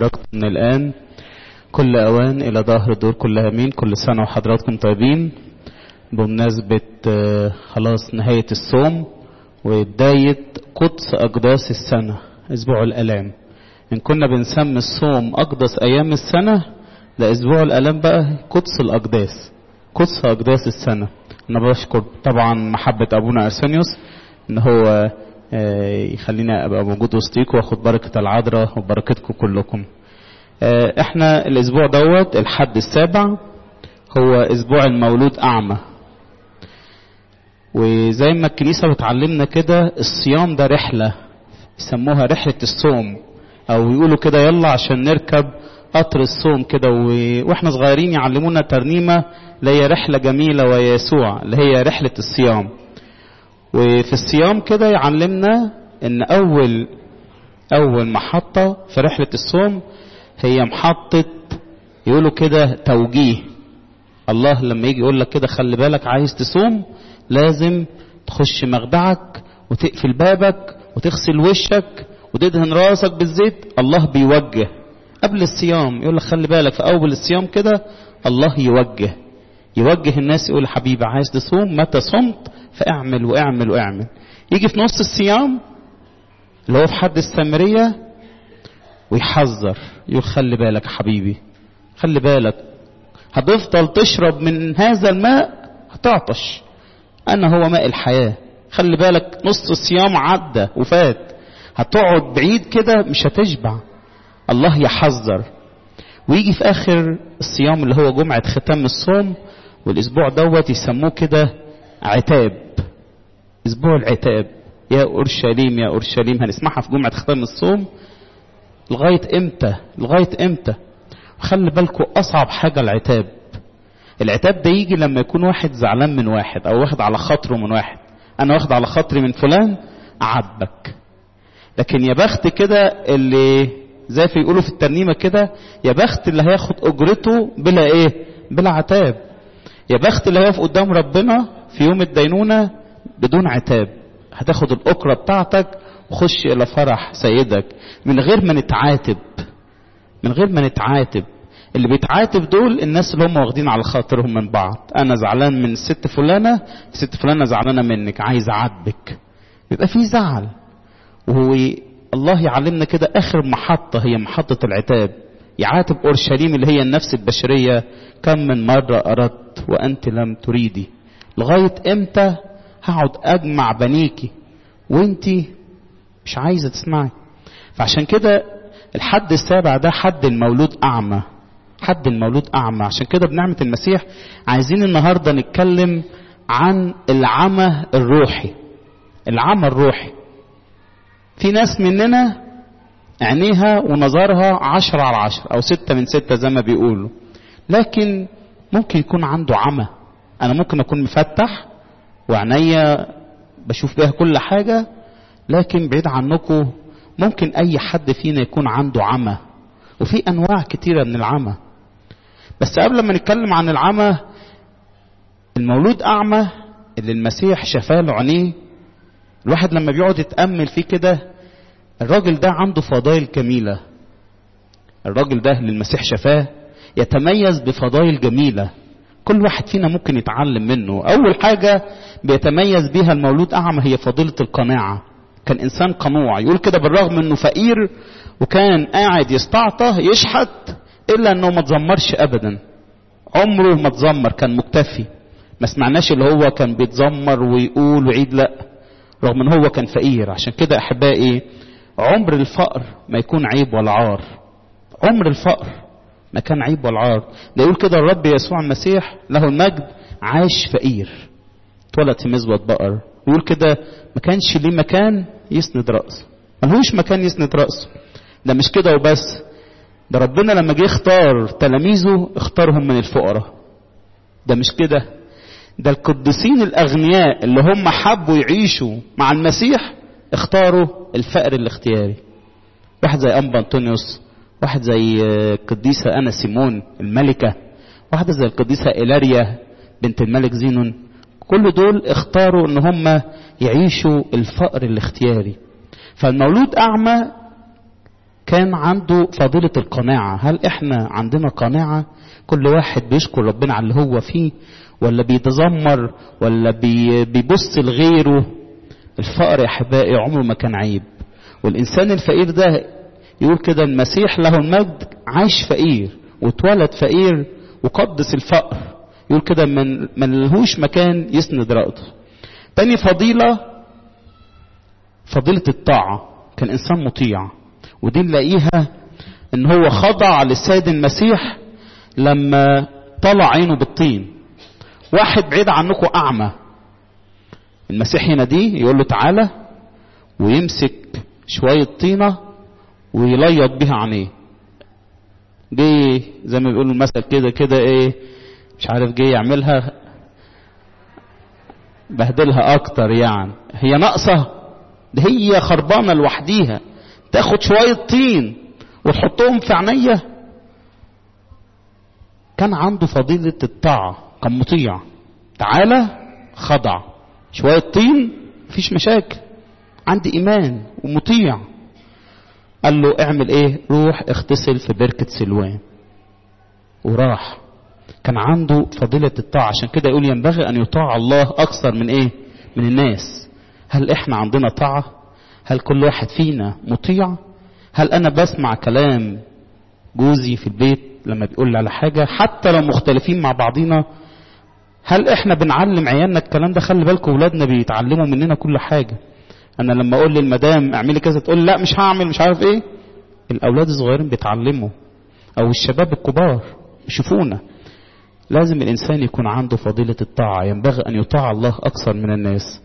بركة من الآن كل أوان إلى ظهر الدور كلها مين كل سنة وحضراتكم طيبين بمناسبة خلاص نهاية الصوم وبداية قدس أقداس السنة أسبوع الألام إن كنا بنسمي الصوم أقدس أيام السنة ده أسبوع الألام بقى قدس الأقداس قدس أقداس السنة أنا بشكر طبعا محبة أبونا أرسانيوس إن هو يخليني أبقى موجود وسطيكم وأخد بركة العذراء وبركتكم كلكم احنا الاسبوع دوت الحد السابع هو اسبوع المولود اعمى وزي ما الكنيسة بتعلمنا كده الصيام ده رحلة يسموها رحلة الصوم او يقولوا كده يلا عشان نركب قطر الصوم كده و... واحنا صغيرين يعلمونا ترنيمة اللي هي رحلة جميلة ويسوع اللي هي رحلة الصيام وفي الصيام كده يعلمنا ان اول اول محطة في رحلة الصوم هي محطة يقولوا كده توجيه الله لما يجي يقول لك كده خلي بالك عايز تصوم لازم تخش مخدعك وتقفل بابك وتغسل وشك وتدهن راسك بالزيت الله بيوجه قبل الصيام يقول لك خلي بالك في اول الصيام كده الله يوجه يوجه الناس يقول حبيبي عايز تصوم متى صمت فاعمل واعمل واعمل يجي في نص الصيام اللي هو في حد السامريه ويحذر يقول خلي بالك حبيبي خلي بالك هتفضل تشرب من هذا الماء هتعطش انا هو ماء الحياة خلي بالك نص الصيام عدى وفات هتقعد بعيد كده مش هتشبع الله يحذر ويجي في اخر الصيام اللي هو جمعة ختام الصوم والاسبوع دوت يسموه كده عتاب اسبوع العتاب يا اورشليم يا اورشليم هنسمعها في جمعة ختام الصوم لغاية امتى لغاية امتى خلي بالكم اصعب حاجة العتاب العتاب ده يجي لما يكون واحد زعلان من واحد او واخد على خاطره من واحد انا واخد على خاطري من فلان اعاتبك لكن يا بخت كده اللي زي في يقولوا في الترنيمة كده يا بخت اللي هياخد اجرته بلا ايه بلا عتاب يا بخت اللي هيقف قدام ربنا في يوم الدينونة بدون عتاب هتاخد الاجرة بتاعتك وخش الى فرح سيدك من غير ما نتعاتب من غير ما نتعاتب اللي بيتعاتب دول الناس اللي هم واخدين على خاطرهم من بعض انا زعلان من الست فلانه الست فلانه زعلانه منك عايز اعاتبك يبقى في زعل وهو الله يعلمنا كده اخر محطه هي محطه العتاب يعاتب اورشليم اللي هي النفس البشريه كم من مره اردت وانت لم تريدي لغايه امتى هقعد اجمع بنيكي وانتي مش عايزه تسمعي فعشان كده الحد السابع ده حد المولود اعمى حد المولود اعمى عشان كده بنعمه المسيح عايزين النهارده نتكلم عن العمى الروحي العمى الروحي في ناس مننا عينيها ونظرها عشرة على عشرة أو ستة من ستة زي ما بيقولوا لكن ممكن يكون عنده عمى أنا ممكن أكون مفتح وعينيا بشوف بيها كل حاجة لكن بعيد عنكم ممكن اي حد فينا يكون عنده عمى وفي انواع كتيرة من العمى بس قبل ما نتكلم عن العمى المولود اعمى اللي المسيح شفاه له عينيه الواحد لما بيقعد يتامل فيه كده الراجل ده عنده فضائل جميله الراجل ده اللي المسيح شفاه يتميز بفضائل جميله كل واحد فينا ممكن يتعلم منه اول حاجه بيتميز بيها المولود اعمى هي فضيله القناعه كان انسان قنوع يقول كده بالرغم انه فقير وكان قاعد يستعطى يشحت الا انه ما تزمرش ابدا عمره ما تزمر كان مكتفي ما سمعناش اللي هو كان بيتزمر ويقول ويعيد لا رغم ان هو كان فقير عشان كده احبائي عمر الفقر ما يكون عيب ولا عار عمر الفقر ما كان عيب ولا عار ده يقول كده الرب يسوع المسيح له المجد عاش فقير اتولد في مزبط بقر يقول كده ما كانش ليه مكان يسند رأسه ملهوش مكان يسند رأسه ده مش كده وبس ده ربنا لما جه اختار تلاميذه اختارهم من الفقراء ده مش كده ده القديسين الاغنياء اللي هم حبوا يعيشوا مع المسيح اختاروا الفقر الاختياري واحد زي انبا انطونيوس واحد زي القديسة أنا سيمون الملكة واحدة زي القديسة إيلاريا بنت الملك زينون كل دول اختاروا ان هم يعيشوا الفقر الاختياري فالمولود اعمى كان عنده فضيلة القناعة هل احنا عندنا قناعة كل واحد بيشكر ربنا على اللي هو فيه ولا بيتذمر ولا بي بيبص لغيره الفقر يا احبائي عمره ما كان عيب والانسان الفقير ده يقول كده المسيح له المجد عايش فقير واتولد فقير وقدس الفقر يقول كده من من لهوش مكان يسند رأسه تاني فضيلة فضيلة الطاعة كان إنسان مطيع ودي نلاقيها إن هو خضع للسيد المسيح لما طلع عينه بالطين واحد بعيد عنكم أعمى المسيح يناديه يقول له تعالى ويمسك شوية طينة ويليط بيها عينيه جه زي ما بيقولوا المثل كده كده ايه مش عارف جه يعملها بهدلها اكتر يعني هي ناقصه ده هي خربانه لوحديها تاخد شويه طين وتحطهم في عينيا كان عنده فضيله الطاعه كان مطيع تعالى خضع شويه طين مفيش مشاكل عندي ايمان ومطيع قال له اعمل ايه روح اغتسل في بركه سلوان وراح كان عنده فضيلة الطاعة عشان كده يقول ينبغي أن يطاع الله أكثر من إيه؟ من الناس. هل إحنا عندنا طاعة؟ هل كل واحد فينا مطيع؟ هل أنا بسمع كلام جوزي في البيت لما بيقول لي على حاجة حتى لو مختلفين مع بعضينا هل إحنا بنعلم عيالنا الكلام ده؟ خلي بالكم أولادنا بيتعلموا مننا كل حاجة. أنا لما أقول للمدام اعملي كذا تقول لا مش هعمل مش عارف إيه. الأولاد الصغيرين بيتعلموا أو الشباب الكبار يشوفونا. لازم الإنسان يكون عنده فضيلة الطاعة ينبغي أن يطاع الله أكثر من الناس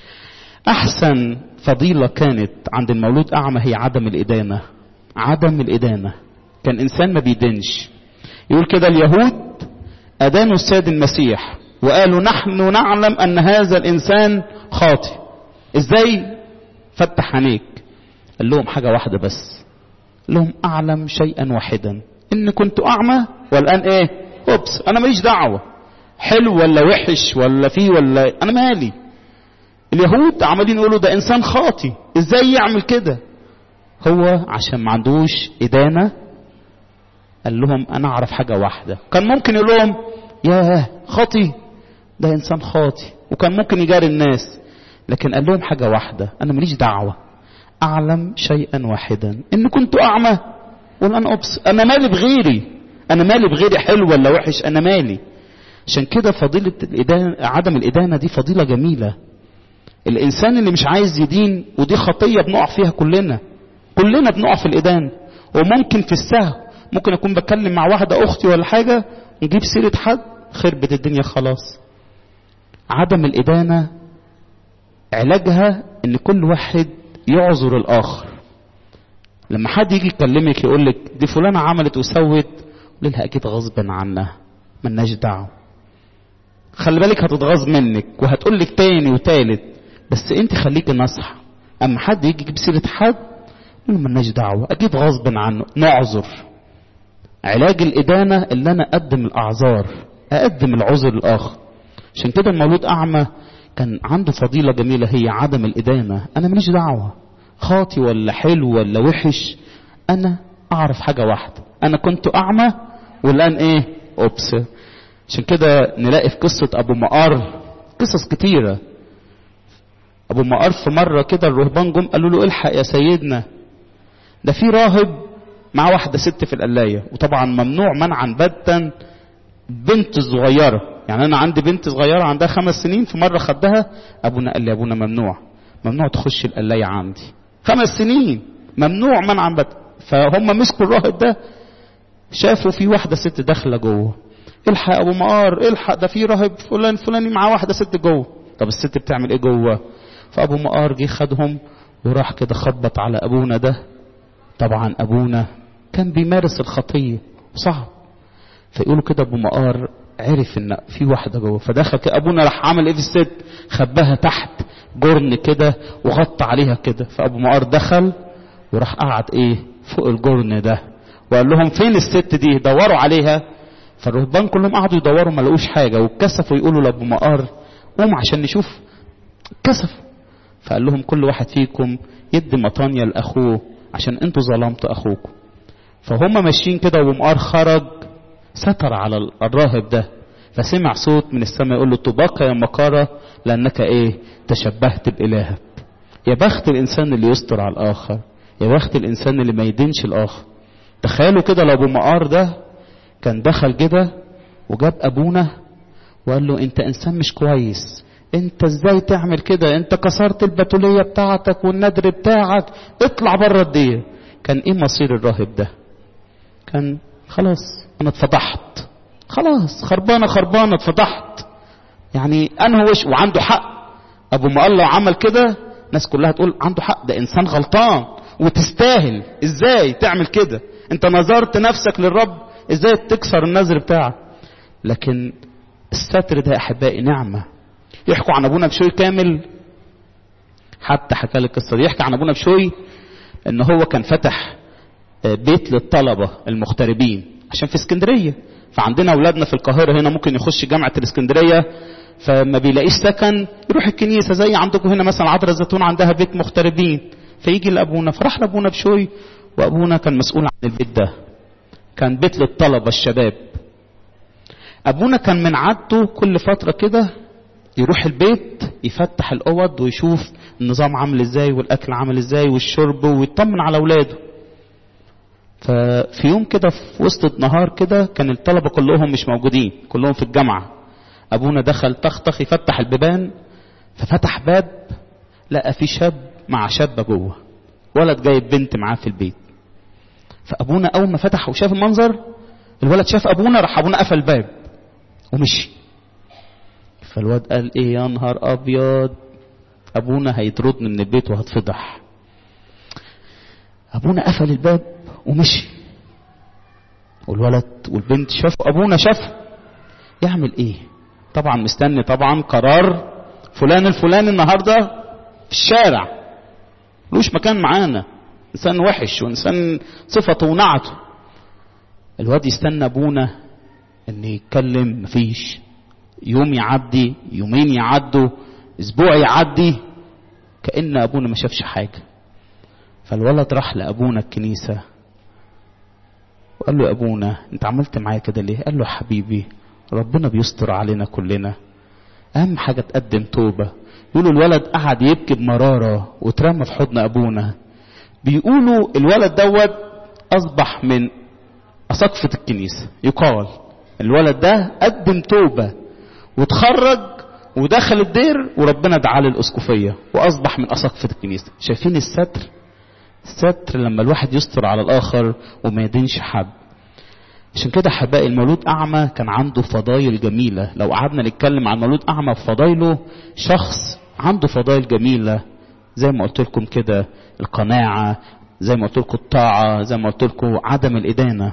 أحسن فضيلة كانت عند المولود أعمى هي عدم الإدانة عدم الإدانة كان إنسان ما بيدنش يقول كده اليهود أدانوا السيد المسيح وقالوا نحن نعلم أن هذا الإنسان خاطئ إزاي فتح عينيك قال لهم حاجة واحدة بس قال لهم أعلم شيئا واحدا إن كنت أعمى والآن إيه اوبس انا ماليش دعوه حلو ولا وحش ولا فيه ولا انا مالي اليهود عمالين يقولوا ده انسان خاطي ازاي يعمل كده هو عشان ما عندوش ادانه قال لهم انا اعرف حاجه واحده كان ممكن يقول لهم ياه خاطي ده انسان خاطي وكان ممكن يجاري الناس لكن قال لهم حاجه واحده انا ماليش دعوه اعلم شيئا واحدا ان كنت اعمى والان ابص انا مالي بغيري انا مالي بغيري حلو ولا وحش انا مالي عشان كده فضيلة الإدانة عدم الإدانة دي فضيلة جميلة الإنسان اللي مش عايز يدين ودي خطية بنقع فيها كلنا كلنا بنقع في الإدانة وممكن في السهو ممكن أكون بتكلم مع واحدة أختي ولا حاجة نجيب سيرة حد خربت الدنيا خلاص عدم الإدانة علاجها إن كل واحد يعذر الآخر لما حد يجي يكلمك يقول لك دي فلانة عملت وسوت قول لها اكيد غصب عنها ملناش دعوه خلي بالك هتتغاظ منك وهتقول لك تاني وتالت بس انت خليكي نصح اما حد يجي يجيب سيره حد قول ملناش دعوه اكيد غصب عنه نعذر علاج الادانه اللي انا اقدم الاعذار اقدم العذر للاخر عشان كده المولود اعمى كان عنده فضيله جميله هي عدم الادانه انا ماليش دعوه خاطي ولا حلو ولا وحش انا اعرف حاجه واحده انا كنت اعمى والان ايه اوبس عشان كده نلاقي في قصة ابو مقار قصص كتيرة ابو مقار في مرة كده الرهبان جم قالوا له الحق يا سيدنا ده في راهب مع واحدة ست في القلاية وطبعا ممنوع منعا باتا بنت صغيرة يعني انا عندي بنت صغيرة عندها خمس سنين في مرة خدها ابونا قال لي ابونا ممنوع ممنوع تخش القلاية عندي خمس سنين ممنوع منعا باتا فهم مسكوا الراهب ده شافوا في واحدة ست داخلة جوه الحق ابو مقار الحق ده في راهب فلان فلاني معاه واحدة ست جوه طب الست بتعمل ايه جوه فابو مقار جه خدهم وراح كده خبط على ابونا ده طبعا ابونا كان بيمارس الخطية صعب فيقولوا كده ابو مقار عرف ان في واحدة جوه فدخل كده ابونا راح عمل ايه في الست خباها تحت جرن كده وغطى عليها كده فابو مقار دخل وراح قعد ايه فوق الجرن ده وقال لهم فين الست دي دوروا عليها فالرهبان كلهم قعدوا يدوروا ما لقوش حاجه واتكسفوا يقولوا لابو مقار قوم عشان نشوف كسفوا فقال لهم كل واحد فيكم يدي مطانية لاخوه عشان انتوا ظلمتوا اخوكم فهم ماشيين كده ومقار خرج ستر على الراهب ده فسمع صوت من السماء يقول له طباك يا مكارة لأنك إيه تشبهت بإلهك يا بخت الإنسان اللي يستر على الآخر يا بخت الإنسان اللي ما يدينش الآخر تخيلوا كده لو أبو مقار ده كان دخل كده وجاب أبونا وقال له أنت إنسان مش كويس أنت إزاي تعمل كده أنت كسرت البتولية بتاعتك والندر بتاعك اطلع بره الدير كان إيه مصير الراهب ده كان خلاص أنا اتفضحت خلاص خربانة خربانة اتفضحت يعني أنا وش وعنده حق أبو مقلع عمل كده الناس كلها تقول عنده حق ده إنسان غلطان وتستاهل إزاي تعمل كده أنت نظرت نفسك للرب إزاي تكسر النذر بتاعك لكن الستر ده أحبائي نعمة يحكوا عن أبونا بشوي كامل حتى حكى لي القصة دي يحكي عن أبونا بشوي إن هو كان فتح بيت للطلبة المغتربين عشان في اسكندرية فعندنا اولادنا في القاهره هنا ممكن يخش جامعه الاسكندريه فما بيلاقيش سكن يروح الكنيسه زي عندكم هنا مثلا عذراء الزيتون عندها بيت مغتربين فيجي لابونا فراح لابونا بشوي وابونا كان مسؤول عن البيت ده كان بيت للطلبه الشباب ابونا كان من عادته كل فتره كده يروح البيت يفتح الاوض ويشوف النظام عامل ازاي والاكل عامل ازاي والشرب ويطمن على اولاده ففي يوم كده في وسط النهار كده كان الطلبة كلهم مش موجودين كلهم في الجامعة أبونا دخل تختخ يفتح البيبان ففتح باب لقى في شاب مع شابة جوه ولد جايب بنت معاه في البيت فأبونا أول ما فتح وشاف المنظر الولد شاف أبونا راح أبونا قفل الباب ومشي فالواد قال إيه يا نهار أبيض أبونا هيطردني من البيت وهتفضح أبونا قفل الباب ومشي والولد والبنت شافوا ابونا شافه يعمل ايه طبعا مستني طبعا قرار فلان الفلاني النهارده في الشارع ملوش مكان معانا انسان وحش وانسان صفته ونعته الواد يستنى ابونا ان يتكلم مفيش يوم يعدي يومين يعدوا اسبوع يعدي كان ابونا ما شافش حاجه فالولد راح لابونا الكنيسه وقال له يا ابونا انت عملت معايا كده ليه قال له حبيبي ربنا بيستر علينا كلنا اهم حاجه تقدم توبه يقولوا الولد قعد يبكي بمراره واترمى في حضن ابونا بيقولوا الولد دوت اصبح من اساقفه الكنيسه يقال الولد ده قدم توبه وتخرج ودخل الدير وربنا دعاه للاسقفيه واصبح من اساقفه الكنيسه شايفين الستر الستر لما الواحد يستر على الآخر وما يدينش حد عشان كده حبائي المولود أعمى كان عنده فضايل جميلة لو قعدنا نتكلم عن مولود أعمى في فضايله شخص عنده فضايل جميلة زي ما قلت لكم كده القناعة زي ما قلت لكم الطاعة زي ما قلت لكم عدم الإدانة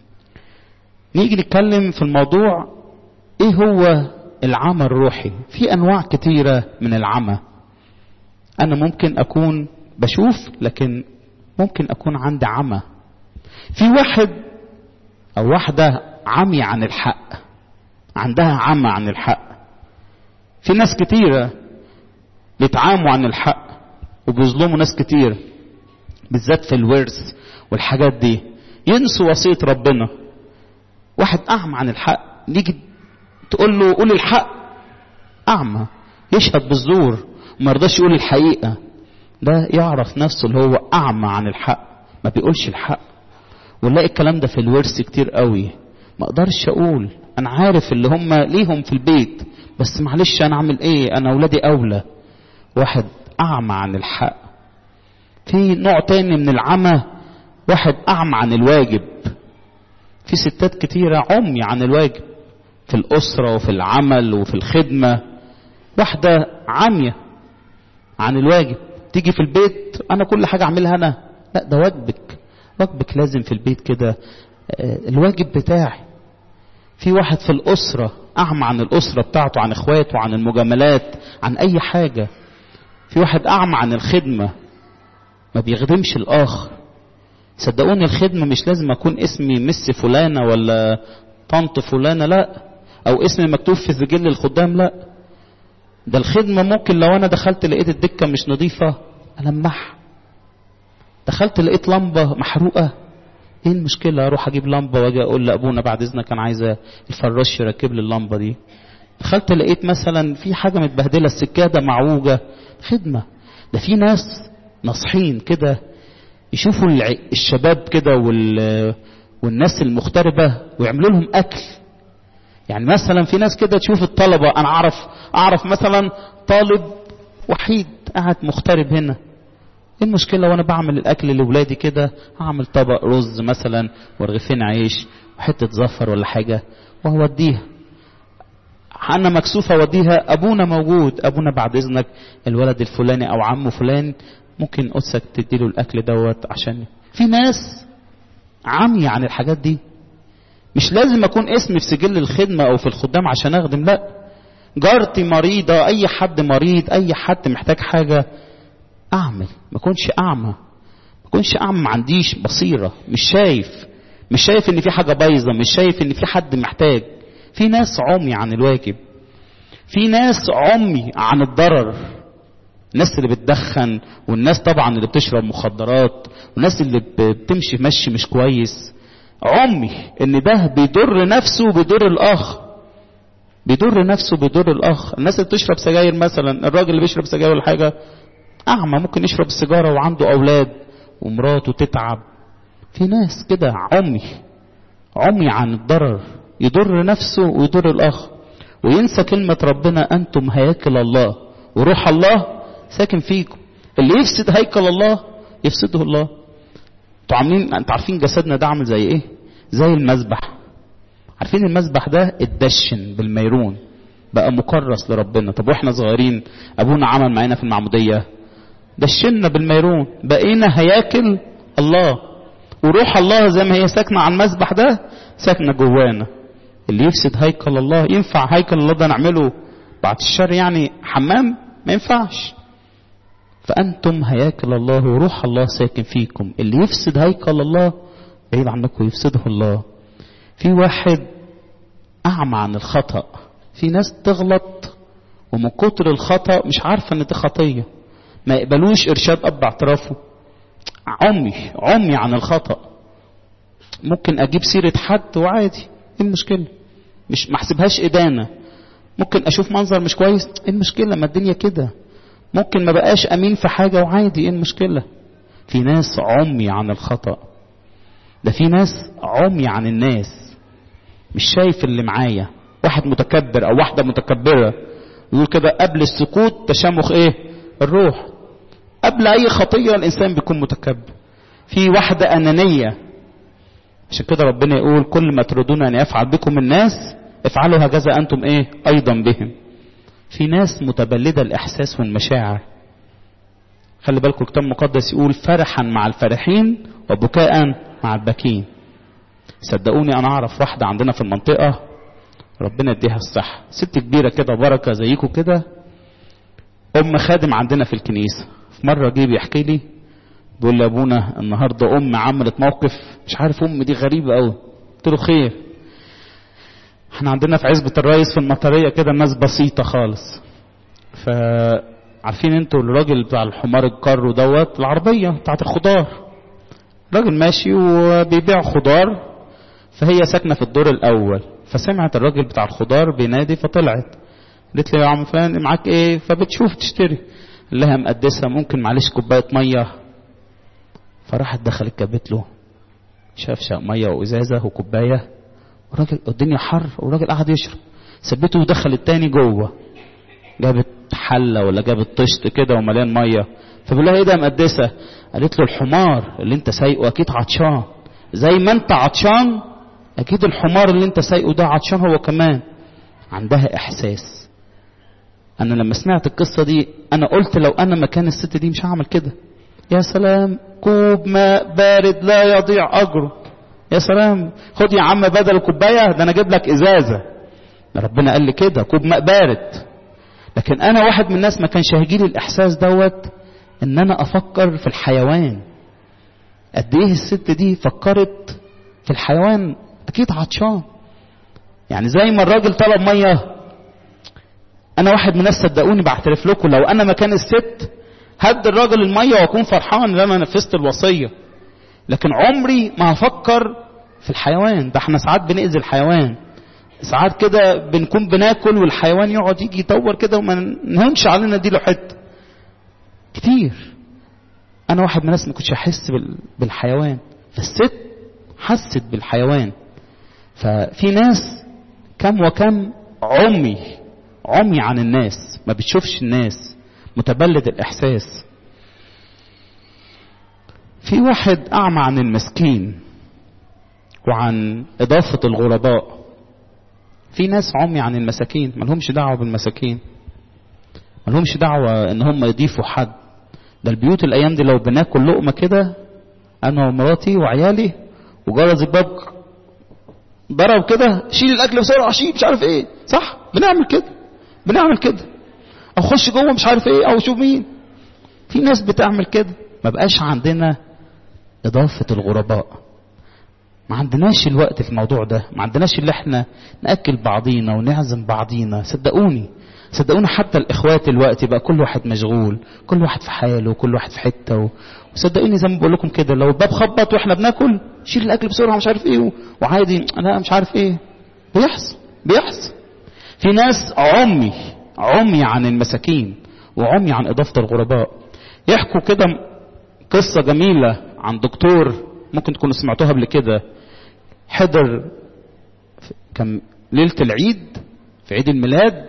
نيجي نتكلم في الموضوع ايه هو العمى الروحي في انواع كتيرة من العمى انا ممكن اكون بشوف لكن ممكن اكون عندي عمى في واحد او واحدة عمي عن الحق عندها عمى عن الحق في ناس كتيرة بيتعاموا عن الحق وبيظلموا ناس كتير بالذات في الورث والحاجات دي ينسوا وصية ربنا واحد أعمى عن الحق نيجي تقول له قول الحق أعمى يشهد بالزور وما يرضاش يقول الحقيقة ده يعرف نفسه اللي هو أعمى عن الحق ما بيقولش الحق ونلاقي الكلام ده في الورث كتير قوي ما اقدرش اقول انا عارف اللي هم ليهم في البيت بس معلش انا اعمل ايه انا اولادي اولى واحد اعمى عن الحق في نوع تاني من العمى واحد اعمى عن الواجب في ستات كتيرة عمي عن الواجب في الأسرة وفي العمل وفي الخدمة واحدة عامية عن الواجب تيجي في البيت أنا كل حاجة أعملها أنا لا ده واجبك واجبك لازم في البيت كده الواجب بتاعي في واحد في الأسرة أعمى عن الأسرة بتاعته عن إخواته عن المجاملات عن أي حاجة في واحد أعمى عن الخدمة ما بيخدمش الآخر صدقوني الخدمة مش لازم أكون اسمي مس فلانة ولا طنط فلانة لا أو اسمي مكتوب في سجل الخدام لا ده الخدمة ممكن لو أنا دخلت لقيت الدكة مش نظيفة ألمحها دخلت لقيت لمبة محروقة ايه المشكلة اروح اجيب لمبة واجي اقول لابونا بعد اذنك انا عايزة الفراش يركب لي اللمبة دي دخلت لقيت مثلا في حاجة متبهدلة السجادة معوجة خدمة ده في ناس ناصحين كده يشوفوا الشباب كده وال والناس المغتربة ويعملوا لهم أكل يعني مثلا في ناس كده تشوف الطلبة أنا أعرف أعرف مثلا طالب وحيد قاعد مغترب هنا ايه المشكلة وانا بعمل الاكل لاولادي كده هعمل طبق رز مثلا ورغيفين عيش وحتة زفر ولا حاجة وهوديها انا مكسوفة اوديها ابونا موجود ابونا بعد اذنك الولد الفلاني او عمه فلان ممكن قدسك تديله الاكل دوت عشان في ناس عمي عن الحاجات دي مش لازم اكون اسمي في سجل الخدمة او في الخدام عشان اخدم لا جارتي مريضة اي حد مريض اي حد محتاج حاجة اعمل ما اكونش اعمى ما اكونش اعمى ما عنديش بصيرة مش شايف مش شايف ان في حاجة بايظة مش شايف ان في حد محتاج في ناس عمي عن الواجب في ناس عمي عن الضرر الناس اللي بتدخن والناس طبعا اللي بتشرب مخدرات والناس اللي بتمشي مشي مش كويس عمي ان ده بيضر نفسه وبيضر الاخ بيضر نفسه بيضر الاخ الناس اللي بتشرب سجاير مثلا الراجل اللي بيشرب سجاير ولا حاجه اعمى ممكن يشرب السيجاره وعنده اولاد ومراته تتعب في ناس كده عمي عمي عن الضرر يضر نفسه ويضر الاخ وينسى كلمة ربنا أنتم هياكل الله وروح الله ساكن فيكم اللي يفسد هيكل الله يفسده الله انتوا عاملين انتوا عارفين جسدنا ده عامل زي ايه زي المذبح عارفين المذبح ده اتدشن بالميرون بقى مكرس لربنا طب واحنا صغيرين ابونا عمل معانا في المعموديه دشنا بالميرون بقينا هياكل الله وروح الله زي ما هي ساكنه على المذبح ده ساكنه جوانا اللي يفسد هيكل الله ينفع هيكل الله ده نعمله بعد الشر يعني حمام ما ينفعش فأنتم هياكل الله وروح الله ساكن فيكم اللي يفسد هيكل الله بعيد عنكم يفسده الله في واحد أعمى عن الخطأ في ناس تغلط ومن كتر الخطأ مش عارفة ان دي خطية ما يقبلوش إرشاد أب اعترافه عمي عمي عن الخطأ ممكن أجيب سيرة حد وعادي ايه المشكلة مش ما احسبهاش إدانة ممكن أشوف منظر مش كويس ايه المشكلة ما الدنيا كده ممكن ما بقاش أمين في حاجة وعادي ايه المشكلة في ناس عمي عن الخطأ ده في ناس عمي عن الناس مش شايف اللي معايا واحد متكبر أو واحدة متكبرة يقول كده قبل السقوط تشامخ ايه الروح قبل أي خطية الإنسان بيكون متكبر في واحدة أنانية عشان كده ربنا يقول كل ما تريدون أن يفعل بكم الناس افعلوا هكذا أنتم إيه أيضا بهم في ناس متبلدة الإحساس والمشاعر خلي بالكم الكتاب المقدس يقول فرحا مع الفرحين وبكاء مع الباكين صدقوني أنا أعرف واحدة عندنا في المنطقة ربنا يديها الصحة ست كبيرة كده بركة زيكم كده أم خادم عندنا في الكنيسة في مرة جه بيحكي لي بيقول لي ابونا النهارده ام عملت موقف مش عارف ام دي غريبه قوي قلت له خير احنا عندنا في عزبة الرئيس في المطرية كده ناس بسيطة خالص فعارفين انتوا الراجل بتاع الحمار الكارو دوت العربية بتاعت الخضار راجل ماشي وبيبيع خضار فهي ساكنة في الدور الأول فسمعت الراجل بتاع الخضار بينادي فطلعت قالت له يا عم فلان معاك ايه فبتشوف تشتري قال لها مقدسة ممكن معلش كوباية مية فراحت دخلت جابت له شفشة مية وإزازة وكوباية والراجل الدنيا حر والراجل قعد يشرب سبته ودخل التاني جوه جابت حلة ولا جابت طشت كده ومليان مية فبيقول لها ايه ده مقدسة قالت له الحمار اللي انت سايقه اكيد عطشان زي ما انت عطشان اكيد الحمار اللي انت سايقه ده عطشان هو كمان عندها احساس انا لما سمعت القصة دي انا قلت لو انا مكان الست دي مش هعمل كده يا سلام كوب ماء بارد لا يضيع اجره يا سلام خد يا عم بدل كوبايه ده انا اجيب لك ازازه ده ربنا قال لي كده كوب ماء بارد لكن انا واحد من الناس ما كانش هيجي لي الاحساس دوت ان انا افكر في الحيوان قد ايه الست دي فكرت في الحيوان اكيد عطشان يعني زي ما الراجل طلب ميه انا واحد من الناس صدقوني بعترف لكم لو انا مكان الست هد الراجل المية واكون فرحان ان انا نفذت الوصية لكن عمري ما هفكر في الحيوان ده احنا ساعات بنأذي الحيوان ساعات كده بنكون بناكل والحيوان يقعد يجي يدور كده وما نهونش علينا دي له حته كتير انا واحد من الناس ما كنتش احس بالحيوان فالست حست بالحيوان ففي ناس كم وكم عمي عمي عن الناس ما بتشوفش الناس متبلد الاحساس في واحد اعمى عن المسكين وعن اضافه الغرباء في ناس عمي عن المساكين ملهمش دعوه بالمساكين ملهمش دعوه ان هم يضيفوا حد ده البيوت الايام دي لو بناكل لقمه كده انا ومراتي وعيالي وجرز الباب ضرب كده شيل الاكل بسرعه شيل مش عارف ايه صح بنعمل كده بنعمل كده او خش جوه مش عارف ايه او شوف مين في ناس بتعمل كده ما بقاش عندنا اضافه الغرباء ما عندناش الوقت في الموضوع ده ما عندناش اللي احنا ناكل بعضينا ونعزم بعضينا صدقوني صدقوني حتى الاخوات الوقت بقى كل واحد مشغول كل واحد في حاله وكل واحد في حته و... وصدقوني زي ما بقول لكم كده لو الباب خبط واحنا بناكل شيل الاكل بسرعه مش عارف ايه وعادي لا مش عارف ايه بيحصل بيحصل في ناس عمي عمي عن المساكين وعمي عن اضافه الغرباء يحكوا كده قصه جميله عن دكتور ممكن تكونوا سمعتوها قبل كده حضر كان ليله العيد في عيد الميلاد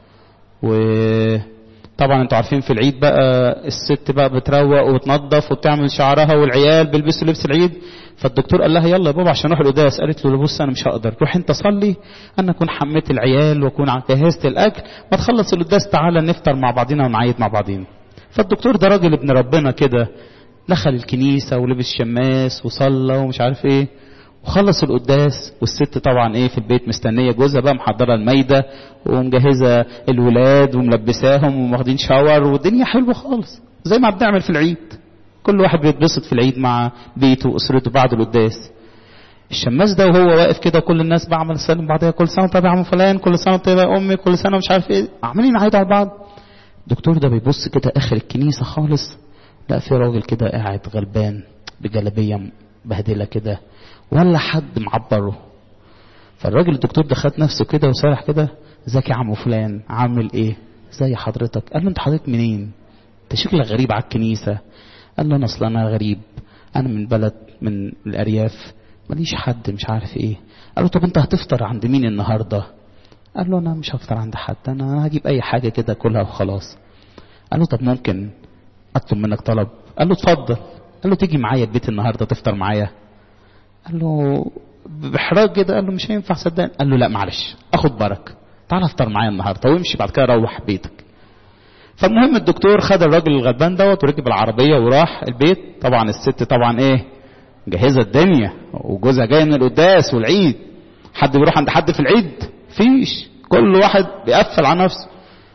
وطبعا انتوا عارفين في العيد بقى الست بقى بتروق وتنظف وبتعمل شعرها والعيال بيلبسوا لبس العيد فالدكتور قال لها يلا يا بابا عشان نروح القداس قالت له بص انا مش هقدر روح انت صلي انا اكون حميت العيال واكون جهزت الاكل ما تخلص القداس تعالى نفطر مع بعضينا ونعيد مع بعضينا فالدكتور ده راجل ابن ربنا كده دخل الكنيسة ولبس شماس وصلى ومش عارف ايه وخلص القداس والست طبعا ايه في البيت مستنيه جوزها بقى محضره المايده ومجهزه الولاد وملبساهم واخدين شاور والدنيا حلوه خالص زي ما بنعمل في العيد كل واحد بيتبسط في العيد مع بيته واسرته بعد القداس الشماس ده وهو واقف كده كل الناس بعمل سلم بعضها كل سنه طيب يا عم فلان كل سنه طيب يا امي كل سنه مش عارف ايه عمالين يعيدوا على بعض الدكتور ده بيبص كده اخر الكنيسه خالص لا في راجل كده قاعد غلبان بجلابيه بهدله كده ولا حد معبره فالراجل الدكتور ده خد نفسه كده وسرح كده ازيك يا عم فلان عامل ايه زي حضرتك قال له انت حضرتك منين انت شكلك غريب على الكنيسه قال له انا اصلا انا غريب انا من بلد من الارياف ماليش حد مش عارف ايه قال له طب انت هتفطر عند مين النهارده قال له انا مش هفطر عند حد انا هجيب اي حاجه كده كلها وخلاص قال له طب ممكن اطلب منك طلب قال له اتفضل قال له تيجي معايا البيت النهارده تفطر معايا قال له باحراج كده قال له مش هينفع صدقني قال له لا معلش اخد بركه تعال افطر معايا النهارده وامشي بعد كده روح بيتك فالمهم الدكتور خد الراجل الغلبان دوت وركب العربيه وراح البيت طبعا الست طبعا ايه مجهزه الدنيا وجوزها جاي من القداس والعيد حد بيروح عند حد في العيد فيش كل واحد بيقفل على نفسه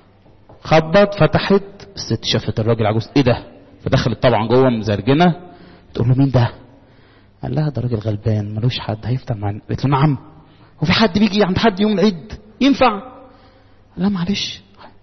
خبط فتحت الست شافت الراجل عجوز ايه ده فدخلت طبعا جوه مزرجنه تقول له مين ده قال لها ده راجل غلبان ملوش حد هيفطر معانا قالت له نعم هو في حد بيجي عند حد يوم العيد ينفع لا معلش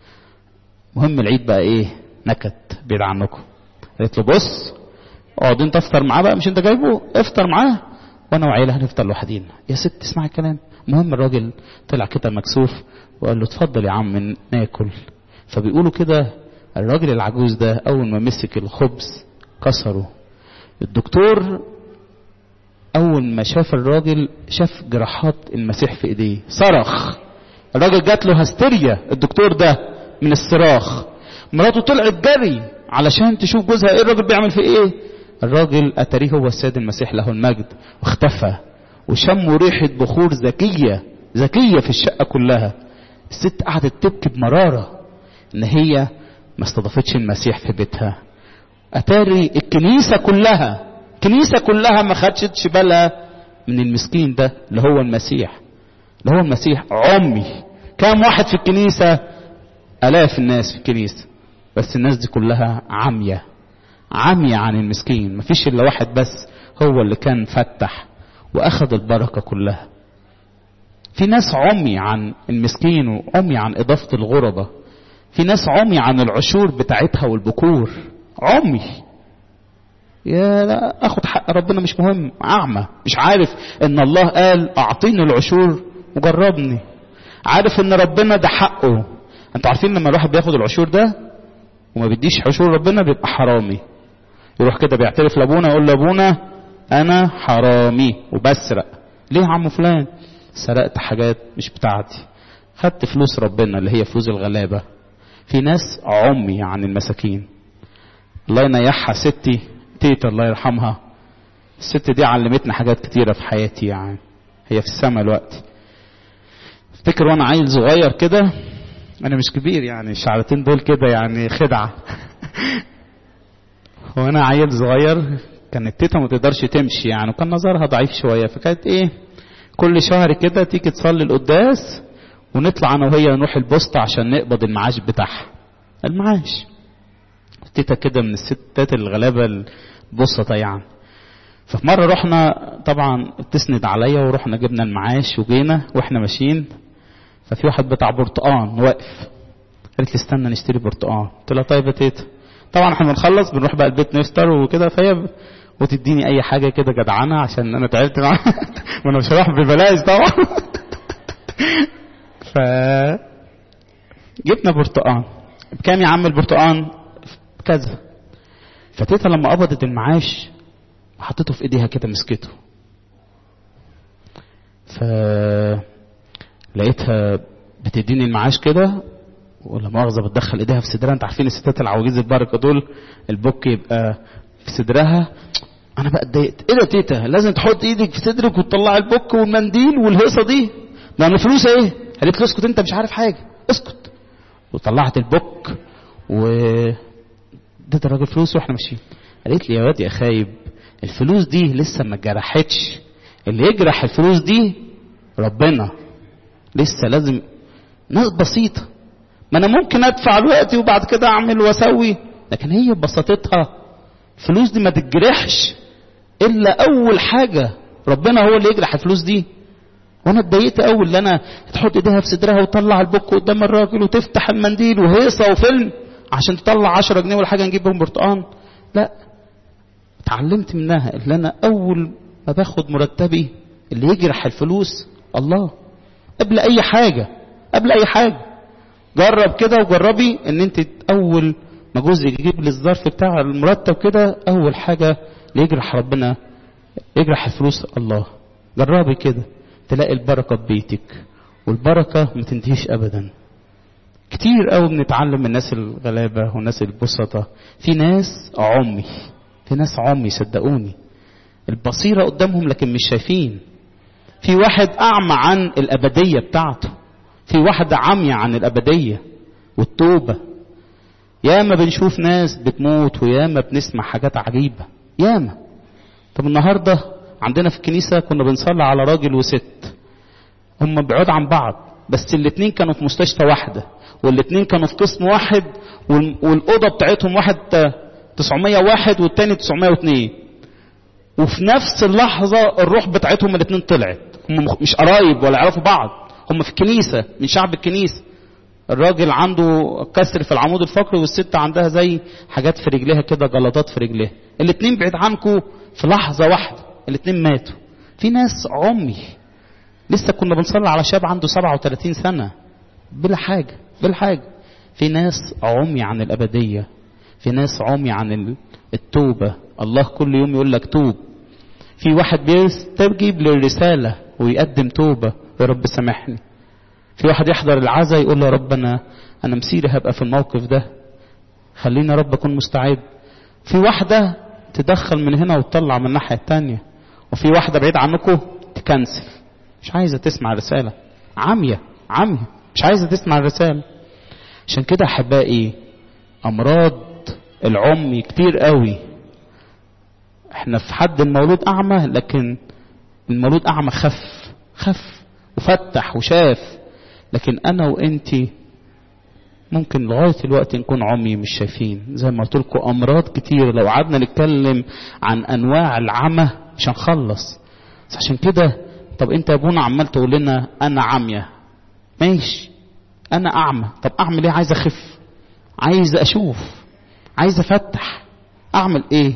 مهم العيد بقى ايه نكت بعيد عنكم قالت له بص اقعد انت افطر معاه بقى مش انت جايبه افطر معاه وانا وعيلة هنفطر لوحدينا يا ست اسمعي الكلام المهم الراجل طلع كده مكسوف وقال له اتفضل يا عم ناكل فبيقولوا كده الراجل العجوز ده اول ما مسك الخبز كسره الدكتور اول ما شاف الراجل شاف جراحات المسيح في ايديه صرخ الراجل جات له هستيريا الدكتور ده من الصراخ مراته طلعت جري علشان تشوف جوزها ايه الراجل بيعمل في ايه الراجل اتاريه هو السيد المسيح له المجد واختفى وشموا ريحة بخور ذكية ذكية في الشقة كلها الست قعدت تبكي بمرارة ان هي ما استضافتش المسيح في بيتها اتاري الكنيسة كلها الكنيسة كلها ما خدتش بالها من المسكين ده اللي هو المسيح اللي هو المسيح عمي كام واحد في الكنيسة الاف الناس في الكنيسة بس الناس دي كلها عمية عمية عن المسكين مفيش الا واحد بس هو اللي كان فتح واخذ البركة كلها في ناس عمي عن المسكين وعمي عن اضافة الغربة في ناس عمي عن العشور بتاعتها والبكور عمي يا لا اخد حق ربنا مش مهم اعمى مش عارف ان الله قال اعطيني العشور وجربني عارف ان ربنا ده حقه انتوا عارفين لما الواحد بياخد العشور ده وما بيديش عشور ربنا بيبقى حرامي يروح كده بيعترف لابونا يقول لابونا انا حرامي وبسرق ليه يا عم فلان سرقت حاجات مش بتاعتي خدت فلوس ربنا اللي هي فلوس الغلابة في ناس عمي عن المساكين الله ينيحها ستي تيتا الله يرحمها الست دي علمتنا حاجات كتيرة في حياتي يعني هي في السما الوقت افتكر وانا عيل صغير كده انا مش كبير يعني الشعرتين دول كده يعني خدعة وانا عيل صغير كانت تيتا ما تقدرش تمشي يعني وكان نظرها ضعيف شوية فكانت ايه كل شهر كده تيجي تصلي القداس ونطلع انا وهي نروح البوسطة عشان نقبض المعاش بتاعها المعاش تيتا كده من الستات الغلابة البسطة يعني ففي مرة رحنا طبعا تسند عليا ورحنا جبنا المعاش وجينا واحنا ماشيين ففي واحد بتاع برتقان واقف قالت لي استنى نشتري برتقان قلت لها طيب يا تيتا طبعا احنا بنخلص بنروح بقى البيت نفطر وكده فهي وتديني اي حاجه كده جدعانه عشان انا تعبت معاها وانا مش هروح ببلاش طبعا ف جبنا برتقان بكام يا عم البرتقان كذا فتيتا لما قبضت المعاش حطيته في ايديها كده مسكته ف لقيتها بتديني المعاش كده ولا مؤاخذه بتدخل ايديها في صدرها انت عارفين الستات العواجيز البركه دول البوك يبقى في صدرها انا بقى اتضايقت ايه ده تيتا لازم تحط ايدك في صدرك وتطلع البوك والمنديل والهيصه دي ده انا فلوس ايه قالت له اسكت انت مش عارف حاجه اسكت وطلعت البوك و اديت الراجل فلوس واحنا ماشيين قالت لي يا واد يا خايب الفلوس دي لسه ما جرحتش اللي يجرح الفلوس دي ربنا لسه لازم ناس بسيطه ما انا ممكن ادفع الوقت وبعد كده اعمل واسوي لكن هي ببساطتها الفلوس دي ما تتجرحش الا اول حاجه ربنا هو اللي يجرح الفلوس دي وانا اتضايقت قوي اللي انا تحط ايديها في صدرها وتطلع البوك قدام الراجل وتفتح المنديل وهيصه وفيلم عشان تطلع 10 جنيه ولا حاجه نجيب بهم برتقان لا اتعلمت منها اللي انا اول ما باخد مرتبي اللي يجرح الفلوس الله قبل اي حاجه قبل اي حاجه جرب كده وجربي ان انت اول ما جوزك يجيب لي الظرف بتاع المرتب كده اول حاجه اللي يجرح ربنا يجرح الفلوس الله جربي كده تلاقي البركه في بيتك والبركه ما تنتهيش ابدا كتير قوي بنتعلم من الناس الغلابه والناس البسطة في ناس عمي في ناس عمي صدقوني البصيره قدامهم لكن مش شايفين في واحد اعمى عن الابديه بتاعته في واحدة عمية عن الأبدية والتوبة ياما بنشوف ناس بتموت وياما بنسمع حاجات عجيبة ياما طب النهاردة عندنا في الكنيسة كنا بنصلي على راجل وست هم بعاد عن بعض بس الاتنين كانوا في مستشفى واحدة والاتنين كانوا في قسم واحد والأوضة بتاعتهم واحد 901 والتاني 902 وفي نفس اللحظة الروح بتاعتهم الاتنين طلعت هم مش قرايب ولا يعرفوا بعض هم في الكنيسة من شعب الكنيسة الراجل عنده كسر في العمود الفقري والست عندها زي حاجات في رجليها كده جلطات في رجليها الاتنين بعيد عنكم في لحظة واحدة الاتنين ماتوا في ناس عمي لسه كنا بنصلي على شاب عنده 37 سنة بلا حاجة بلا حاجة في ناس عمي عن الأبدية في ناس عمي عن التوبة الله كل يوم يقول لك توب في واحد بيستجيب للرسالة ويقدم توبة يا رب سامحني في واحد يحضر العزاء يقول له يا رب انا انا مسيري هبقى في الموقف ده خليني يا رب اكون مستعد في واحدة تدخل من هنا وتطلع من الناحية التانية وفي واحدة بعيد عنكم تكنسل مش عايزة تسمع الرسالة عامية عامية مش عايزة تسمع الرسالة عشان كده احبائي امراض العمي كتير قوي احنا في حد المولود اعمى لكن المولود اعمى خف خف وفتح وشاف لكن انا وانتي ممكن لغايه الوقت نكون عمي مش شايفين زي ما قلت لكم امراض كتير لو قعدنا نتكلم عن انواع العمى مش هنخلص بس عشان كده طب انت يا ابونا عمال تقول لنا انا عمية ماشي انا اعمى طب اعمل ايه عايز اخف عايز اشوف عايز افتح اعمل ايه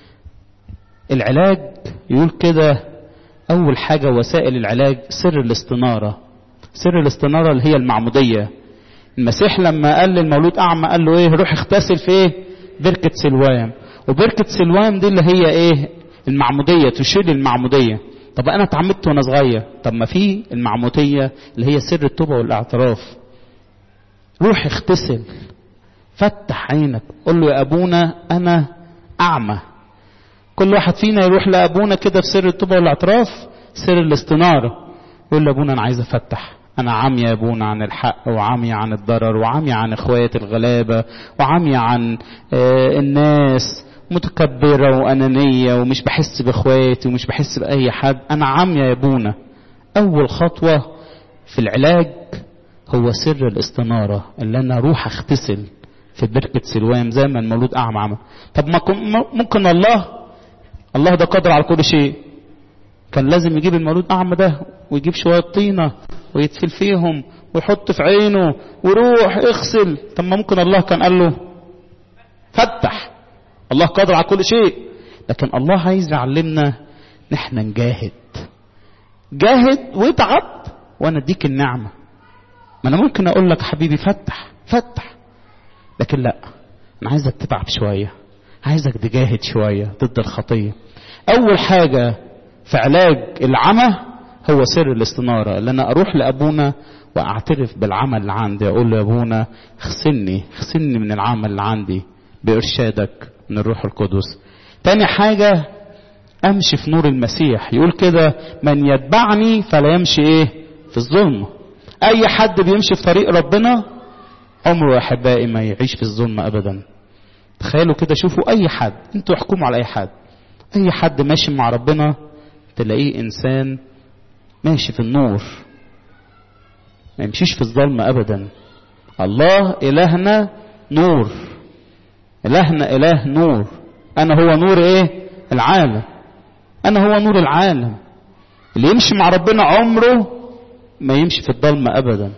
العلاج يقول كده اول حاجة وسائل العلاج سر الاستنارة سر الاستنارة اللي هي المعمودية المسيح لما قال للمولود اعمى قال له ايه روح اغتسل في ايه بركة سلوام وبركة سلوام دي اللي هي ايه المعمودية تشير المعمودية طب انا اتعمدت وانا صغير طب ما في المعمودية اللي هي سر التوبة والاعتراف روح اغتسل فتح عينك قول له يا ابونا انا اعمى كل واحد فينا يروح لابونا كده في سر التوبة والاعتراف سر الاستنارة يقول له ابونا انا عايز افتح انا عامية يا ابونا عن الحق وعامية عن الضرر وعامية عن اخواتي الغلابة وعامية عن آه الناس متكبرة وأنانية ومش بحس بإخواتي ومش بحس بأي حد أنا عامية يا أبونا أول خطوة في العلاج هو سر الاستنارة اللي أنا أروح أغتسل في بركة سلوام زي ما المولود أعمى عمى طب ما ممكن الله الله ده قادر على كل شيء كان لازم يجيب المولود أعمى ده ويجيب شوية طينة ويتفل فيهم ويحط في عينه وروح اغسل طب ما ممكن الله كان قال له فتح الله قادر على كل شيء لكن الله عايز يعلمنا نحن نجاهد جاهد واتعب وانا اديك النعمة ما انا ممكن اقول لك حبيبي فتح فتح لكن لا انا عايزك تتعب شوية عايزك تجاهد شوية ضد الخطية اول حاجة في علاج العمى هو سر الاستنارة اللي انا اروح لابونا واعترف بالعمل اللي عندي اقول له يا ابونا اغسلني اغسلني من العمل اللي عندي بارشادك من الروح القدس تاني حاجة امشي في نور المسيح يقول كده من يتبعني فلا يمشي ايه في الظلمة اي حد بيمشي في طريق ربنا عمره يا احبائي ما يعيش في الظلمة ابدا تخيلوا كده شوفوا اي حد انتوا احكموا على اي حد اي حد ماشي مع ربنا تلاقيه انسان ماشي في النور ما يمشيش في الظلمة ابدا الله الهنا نور إلهنا إله نور أنا هو نور إيه العالم أنا هو نور العالم اللي يمشي مع ربنا عمره ما يمشي في الضلمة أبدا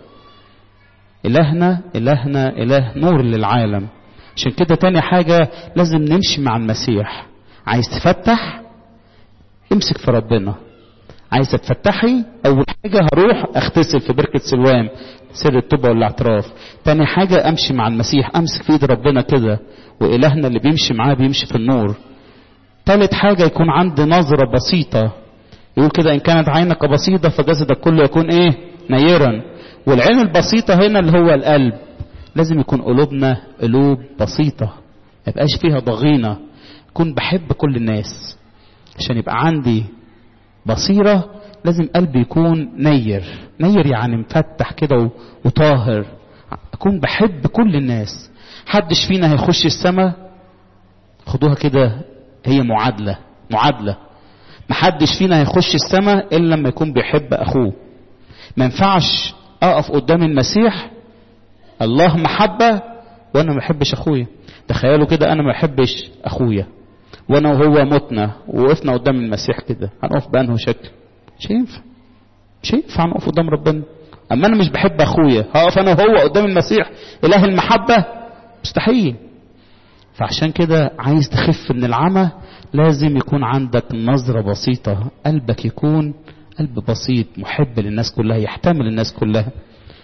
إلهنا إلهنا إله نور للعالم عشان كده تاني حاجة لازم نمشي مع المسيح عايز تفتح امسك في ربنا عايز تفتحي اول حاجة هروح اغتسل في بركة سلوام سر التوبة والاعتراف تاني حاجة امشي مع المسيح امسك في ايد ربنا كده والهنا اللي بيمشي معاه بيمشي في النور تالت حاجة يكون عندي نظرة بسيطة يقول كده ان كانت عينك بسيطة فجسدك كله يكون ايه نيرا والعين البسيطة هنا اللي هو القلب لازم يكون قلوبنا قلوب بسيطة ما يبقاش فيها ضغينة يكون بحب كل الناس عشان يبقى عندي بصيرة لازم قلبي يكون نير نير يعني مفتح كده وطاهر أكون بحب كل الناس حدش فينا هيخش السماء خدوها كده هي معادلة معادلة محدش فينا هيخش السماء إلا لما يكون بيحب أخوه ما ينفعش أقف قدام المسيح الله محبة وأنا ما بحبش أخويا تخيلوا كده أنا ما بحبش أخويا وانا وهو متنا ووقفنا قدام المسيح كده هنقف بانه شكل مش هينفع مش هينفع نقف قدام ربنا اما انا مش بحب اخويا هقف انا وهو قدام المسيح اله المحبه مستحيل فعشان كده عايز تخف من العمى لازم يكون عندك نظرة بسيطة قلبك يكون قلب بسيط محب للناس كلها يحتمل الناس كلها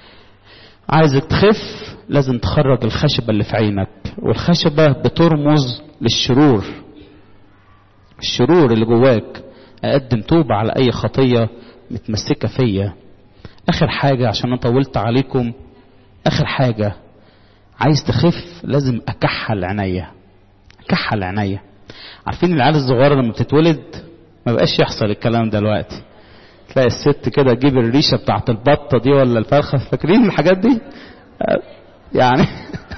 عايزك تخف لازم تخرج الخشبة اللي في عينك والخشبة بترمز للشرور الشرور اللي جواك اقدم توبة على اي خطية متمسكة فيا اخر حاجة عشان انا طولت عليكم اخر حاجة عايز تخف لازم اكحل عينيا اكحل عينيا عارفين العيال الصغيرة لما بتتولد ما بقاش يحصل الكلام ده دلوقتي تلاقي الست كده تجيب الريشة بتاعت البطة دي ولا الفرخة فاكرين الحاجات دي يعني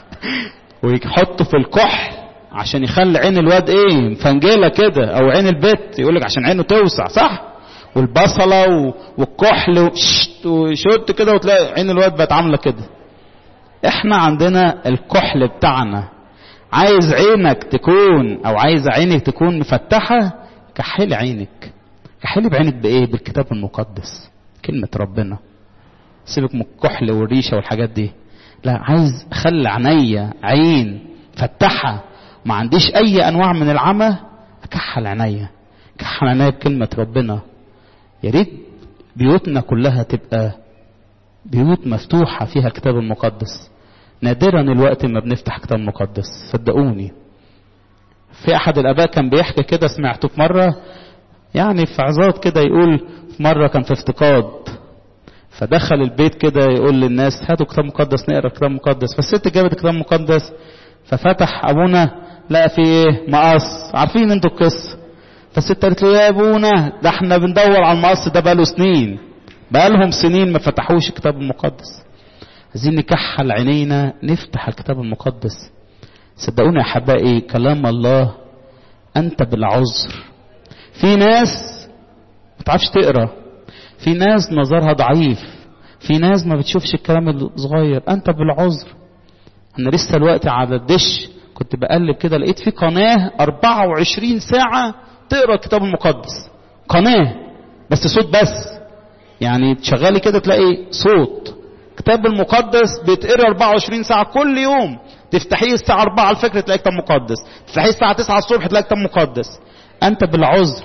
ويحطوا في الكحل عشان يخلي عين الواد ايه مفنجله كده او عين البت يقول لك عشان عينه توسع صح والبصله والكحل وشت وشت كده وتلاقي عين الواد بقت عامله كده احنا عندنا الكحل بتاعنا عايز عينك تكون او عايز عينك تكون مفتحه كحلي عينك كحلي بعينك بايه بالكتاب المقدس كلمه ربنا سيبك من الكحل والريشه والحاجات دي لا عايز اخلي عينيا عين فتحها وما عنديش اي انواع من العمى اكحل عينيا اكحل عينيا بكلمة ربنا يا ريت بيوتنا كلها تبقى بيوت مفتوحة فيها الكتاب المقدس نادرا الوقت ما بنفتح كتاب مقدس صدقوني في احد الاباء كان بيحكي كده سمعته في مرة يعني في عظات كده يقول في مرة كان في افتقاد فدخل البيت كده يقول للناس هاتوا كتاب مقدس نقرا كتاب مقدس فالست جابت كتاب مقدس ففتح ابونا لقى فيه ايه مقص عارفين انتوا القصه فالست قالت له يا ابونا ده احنا بندور على المقص ده بقاله سنين بقالهم سنين ما فتحوش الكتاب المقدس عايزين نكحل عينينا نفتح الكتاب المقدس صدقوني يا احبائي كلام الله انت بالعذر في ناس ما تعرفش تقرا في ناس نظرها ضعيف في ناس ما بتشوفش الكلام الصغير انت بالعذر انا لسه الوقت على الدش كنت بقلب كده لقيت في قناه 24 ساعه تقرا الكتاب المقدس قناه بس صوت بس يعني تشغلي كده تلاقي صوت الكتاب المقدس بيتقرا 24 ساعه كل يوم تفتحيه الساعه 4 الفجر تلاقي كتاب مقدس تفتحيه الساعه 9 الصبح تلاقي كتاب مقدس انت بالعذر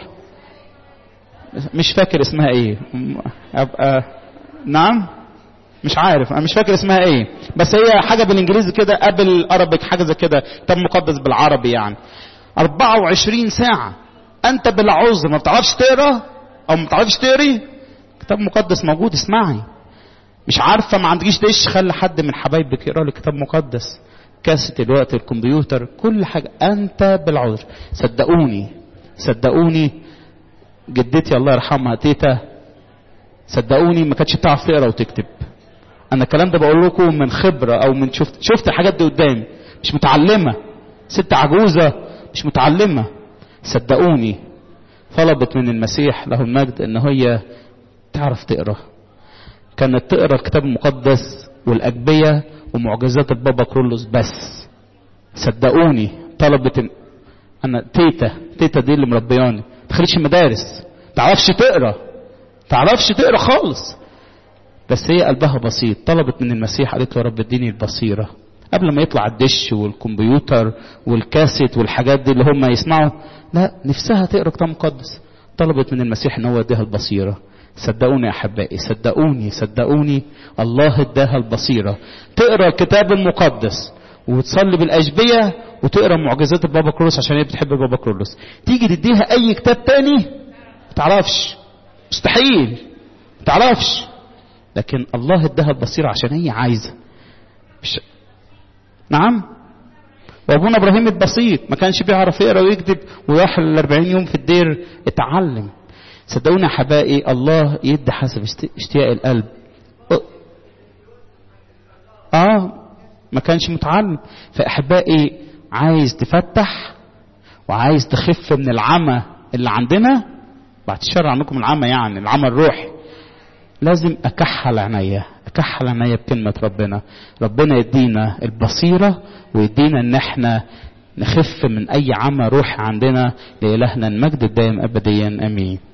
مش فاكر اسمها ايه ابقى نعم مش عارف انا مش فاكر اسمها ايه بس هي حاجه بالانجليزي كده قبل ارابيك حاجه زي كده كتاب مقدس بالعربي يعني 24 ساعه انت بالعذر ما بتعرفش تقرا او ما بتعرفش تقري كتاب مقدس موجود اسمعي مش عارفه ما عندكيش دش خلي حد من حبايبك يقرا لك كتاب مقدس كاسة الوقت الكمبيوتر كل حاجة أنت بالعذر صدقوني صدقوني جدتي الله يرحمها تيتا صدقوني ما كانتش بتعرف تقرا وتكتب انا الكلام ده بقول لكم من خبره او من شفت شفت الحاجات دي قدامي مش متعلمه ست عجوزه مش متعلمه صدقوني طلبت من المسيح له المجد ان هي تعرف تقرا كانت تقرا الكتاب المقدس والاجبيه ومعجزات البابا كرولوس بس صدقوني طلبت إن انا تيتا تيتا دي اللي مربياني تخليش المدارس تعرفش تقرا تعرفش تقرا خالص بس هي قلبها بسيط طلبت من المسيح قالت له يا رب اديني البصيره قبل ما يطلع الدش والكمبيوتر والكاسيت والحاجات دي اللي هم يسمعوا لا نفسها تقرا كتاب مقدس طلبت من المسيح ان هو يديها البصيره صدقوني يا احبائي صدقوني صدقوني الله اداها البصيره تقرا الكتاب المقدس وتصلي بالاشبيه وتقرا معجزات البابا كرولوس عشان هي بتحب البابا كرولوس تيجي تديها اي كتاب تاني ما تعرفش مستحيل ما تعرفش لكن الله اداها البصيره عشان هي عايزه مش نعم وابونا ابراهيم البسيط ما كانش بيعرف يقرا ويكتب وراح ال 40 يوم في الدير اتعلم صدقوني يا حبائي الله يدي حسب اشتياق القلب اه ما كانش متعلم فاحبائي عايز تفتح وعايز تخف من العمى اللي عندنا بعد الشر عنكم العمى يعني العمى الروحي لازم اكحل عينيا اكحل عينيا بكلمة ربنا ربنا يدينا البصيرة ويدينا ان احنا نخف من اي عمى روحي عندنا لإلهنا المجد الدائم ابديا امين